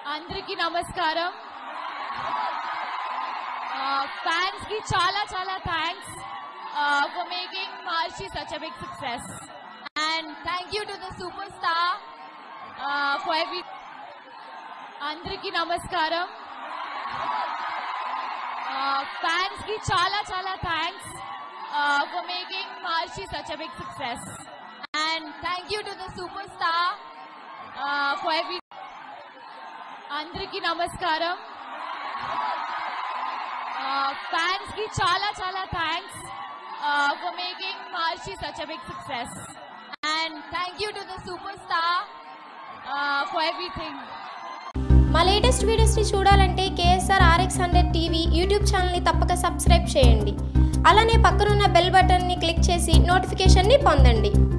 అందరికీ నమస్కారం ఫ్యాన్స్ కి చాలా చాలా thanks for making March such a big success and thank you to the super star for every అందరికీ నమస్కారం ఫ్యాన్స్ కి చాలా చాలా thanks for making March such a big success and thank you to the super star for every అందరికీ నమస్కారం fans కి చాలా చాలా thanks for making March such a big success and thank you to the super star for everything మా latest వీడియోస్ని చూడాలంటే KSR RX hundred TV YouTube ఛానల్ని తప్పక సబ్స్క్రైబ్ చేయండి అలానే పక్కనున్న బెల్ బటన్ని క్లిక్ చేసి నోటిఫికేషన్ని పొందండి